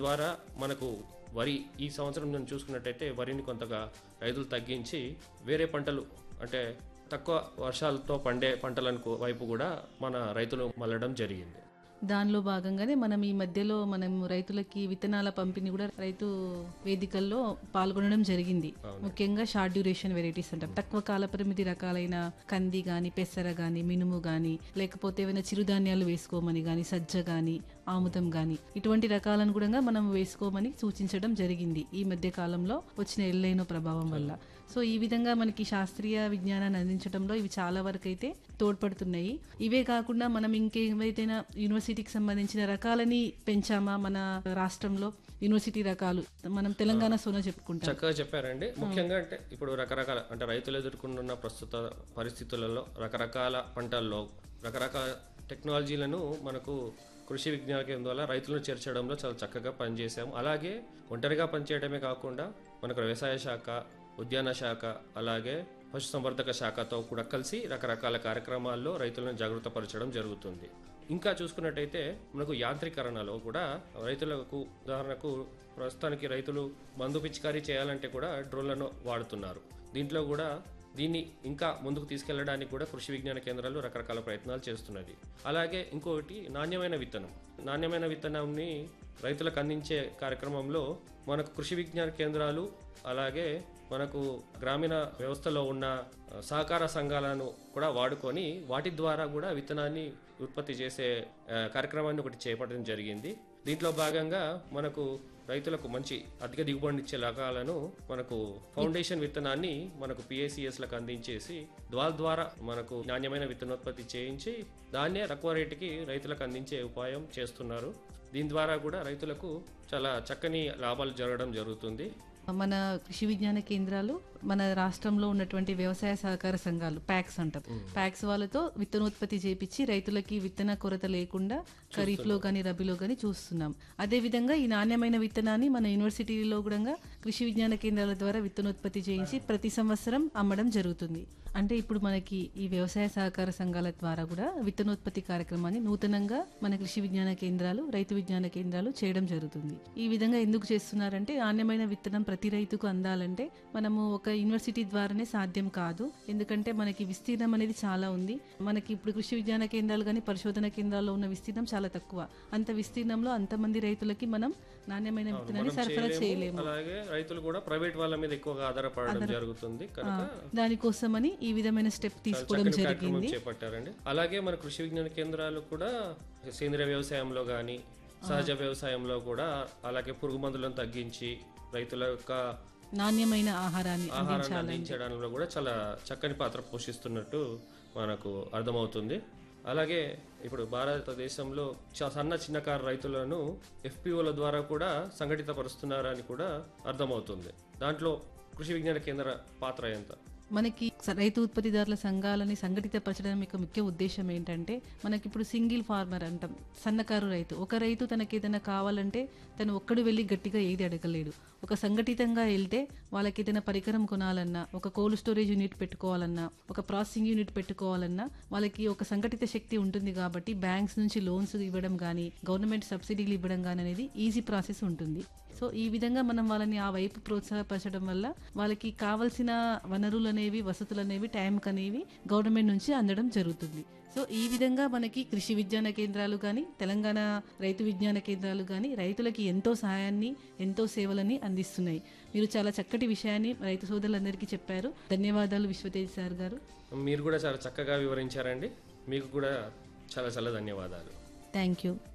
తద్వారా మనకు వరి ఈ సంవత్సరం మనం చూసుకున్నట్టయితే వరిని కొంతగా రైతులు తగ్గించి వేరే పంటలు అంటే తక్కువ వర్షాలతో పండే పంటలకు వైపు కూడా మన రైతులు మళ్ళడం జరిగింది దానిలో భాగంగానే మనం ఈ మధ్యలో మనం రైతులకి విత్తనాల పంపిణీ కూడా రైతు వేదికల్లో పాల్గొనడం జరిగింది ముఖ్యంగా షార్ట్ డ్యూరేషన్ వెరైటీస్ అంటాం తక్కువ కాల పరిమితి రకాలైన కంది గాని పెసర గాని మినుము గాని లేకపోతే ఏమైనా చిరుధాన్యాలు వేసుకోమని గాని సజ్జ గాని ఆముదం గాని ఇటువంటి రకాలను కూడా మనం వేసుకోమని సూచించడం జరిగింది ఈ మధ్య కాలంలో వచ్చిన ఎల్లైన ప్రభావం వల్ల సో ఈ విధంగా మనకి శాస్త్రీయ విజ్ఞానాన్ని అందించడంలో ఇవి చాలా వరకు అయితే తోడ్పడుతున్నాయి ఇవే కాకుండా మనం ఇంకేవైతేనా యూనివర్సిటీకి సంబంధించిన రకాలని పెంచామా మన రాష్ట్రంలో యూనివర్సిటీ రకాలు మనం తెలంగాణ సోనా చెప్పుకుంటాం చక్కగా చెప్పారండి ముఖ్యంగా అంటే ఇప్పుడు రకరకాల అంటే రైతులు ఎదుర్కొంటున్న ప్రస్తుత పరిస్థితులలో రకరకాల పంటల్లో రకరకాల టెక్నాలజీలను మనకు కృషి విజ్ఞాన కేంద్రం ద్వారా రైతులను చేర్చడంలో చాలా చక్కగా పనిచేసాము అలాగే ఒంటరిగా పనిచేయడమే కాకుండా మనకు వ్యవసాయ శాఖ ఉద్యాన శాఖ అలాగే పశుసంవర్ధక శాఖతో కూడా కలిసి రకరకాల కార్యక్రమాల్లో రైతులను జాగృతపరచడం జరుగుతుంది ఇంకా చూసుకున్నట్టయితే మనకు యాంత్రీకరణలో కూడా రైతులకు ఉదాహరణకు ప్రస్తుతానికి రైతులు మందు పిచికారీ చేయాలంటే కూడా డ్రోన్లను వాడుతున్నారు దీంట్లో కూడా దీన్ని ఇంకా ముందుకు తీసుకెళ్లడానికి కూడా కృషి విజ్ఞాన కేంద్రాలు రకరకాల ప్రయత్నాలు చేస్తున్నది అలాగే ఇంకొకటి నాణ్యమైన విత్తనం నాణ్యమైన విత్తనాన్ని రైతులకు అందించే కార్యక్రమంలో మనకు కృషి విజ్ఞాన కేంద్రాలు అలాగే మనకు గ్రామీణ వ్యవస్థలో ఉన్న ఆ, సహకార సంఘాలను కూడా వాడుకొని వాటి ద్వారా కూడా విత్తనాన్ని ఉత్పత్తి చేసే ఆ, కార్యక్రమాన్ని ఒకటి చేపట్టడం జరిగింది దీంట్లో భాగంగా మనకు రైతులకు మంచి అధిక దిగుబడినిచ్చే రకాలను మనకు ఫౌండేషన్ విత్తనాన్ని మనకు పిఏసిఎస్లకు అందించేసి ద్వాల ద్వారా మనకు నాణ్యమైన విత్తనోత్పత్తి చేయించి దాన్నే తక్కువ రేటుకి రైతులకు అందించే ఉపాయం చేస్తున్నారు దీని ద్వారా కూడా రైతులకు చాలా చక్కని లాభాలు జరగడం జరుగుతుంది మన కృషి విజ్ఞాన కేంద్రాలు మన రాష్ట్రంలో ఉన్నటువంటి వ్యవసాయ సహకార సంఘాలు ప్యాక్స్ అంటాం ప్యాక్స్ వాళ్ళతో విత్తనోత్పత్తి చేపించి రైతులకి విత్తన కొరత లేకుండా ఖరీఫ్ లో గానీ రబీలో గానీ చూస్తున్నాం అదే విధంగా ఈ నాణ్యమైన విత్తనాన్ని మన యూనివర్సిటీలో కూడా కృషి విజ్ఞాన కేంద్రాల ద్వారా విత్తనోత్పత్తి చేయించి ప్రతి సంవత్సరం అమ్మడం జరుగుతుంది అంటే ఇప్పుడు మనకి ఈ వ్యవసాయ సహకార సంఘాల ద్వారా కూడా విత్తనోత్పత్తి కార్యక్రమాన్ని నూతనంగా మన కృషి విజ్ఞాన కేంద్రాలు రైతు విజ్ఞాన కేంద్రాలు చేయడం జరుగుతుంది ఈ విధంగా ఎందుకు చేస్తున్నారంటే నాణ్యమైన విత్తనం ప్రతి రైతుకు అందాలంటే మనము ఒక యూనివర్సిటీ ద్వారానే సాధ్యం కాదు ఎందుకంటే మనకి విస్తీర్ణం అనేది చాలా ఉంది మనకి ఇప్పుడు కృషి విజ్ఞాన కేంద్రాలు కానీ పరిశోధన కేంద్రాల్లో ఉన్న విస్తీర్ణం చాలా తక్కువ అంత విస్తీర్ణంలో అంతమంది రైతులకి మనం నాణ్యమైన విత్తనాన్ని సరఫరా చేయలేము అలాగే రైతులు కూడా ప్రైవేట్ వాళ్ళ మీద ఎక్కువగా ఆధారపడడం జరుగుతుంది కనుక దానికోసమని ఈ విధమైన స్టెప్ తీసుకోవడం చక్కని కార్యక్రమం జరిగింది చేపట్టారండి అలాగే మన కృషి విజ్ఞాన కేంద్రాలు కూడా సేంద్రియ వ్యవసాయంలో కానీ సహజ వ్యవసాయంలో కూడా అలాగే పురుగు మందులను తగ్గించి రైతుల యొక్క నాణ్యమైన ఆహారాన్ని ఆహారాన్ని అందించడంలో కూడా చాలా చక్కని పాత్ర పోషిస్తున్నట్టు మనకు అర్థమవుతుంది అలాగే ఇప్పుడు భారతదేశంలో చ- సన్న చిన్నకారు రైతులను ఎఫ్పిఓల ద్వారా కూడా సంఘటితపరుస్తున్నారని కూడా అర్థమవుతుంది దాంట్లో కృషి విజ్ఞాన కేంద్ర పాత్ర ఎంత మనకి స- రైతు ఉత్పత్తిదారుల సంఘాలని సంఘటితపరచడం యొక్క ముఖ్య ఉద్దేశం ఏంటంటే మనకి ఇప్పుడు సింగిల్ ఫార్మర్ అంటాం సన్నకారు రైతు ఒక రైతు తనకి ఏదైనా కావాలంటే తను ఒక్కడు వెళ్ళి గట్టిగా ఏది అడగలేడు ఒక సంఘటితంగా వెళ్తే వాళ్ళకి ఏదైనా పరికరం కొనాలన్నా ఒక కోల్డ్ స్టోరేజ్ యూనిట్ పెట్టుకోవాలన్నా ఒక ప్రాసెసింగ్ యూనిట్ పెట్టుకోవాలన్నా వాళ్ళకి ఒక సంఘటిత శక్తి ఉంటుంది కాబట్టి బ్యాంక్స్ నుంచి లోన్స్ ఇవ్వడం కానీ గవర్నమెంట్ సబ్సిడీలు ఇవ్వడం కానీ అనేది ఈజీ ప్రాసెస్ ఉంటుంది సో ఈ విధంగా మనం వాళ్ళని ఆ వైపు ప్రోత్సాహపరచడం వల్ల వాళ్ళకి కావలసిన వనరులు అనేవి వసతులు అనేవి టైంకి అనేవి గవర్నమెంట్ నుంచి అందడం జరుగుతుంది సో ఈ విధంగా మనకి కృషి విజ్ఞాన కేంద్రాలు కానీ తెలంగాణ రైతు విజ్ఞాన కేంద్రాలు కానీ రైతులకి ఎంతో సహాయాన్ని ఎంతో సేవలని అందిస్తున్నాయి మీరు చాలా చక్కటి విషయాన్ని రైతు సోదరులందరికీ చెప్పారు ధన్యవాదాలు విశ్వతేజ్ సార్ గారు మీరు కూడా చాలా చక్కగా వివరించారండి మీకు కూడా చాలా చాలా ధన్యవాదాలు థ్యాంక్ యూ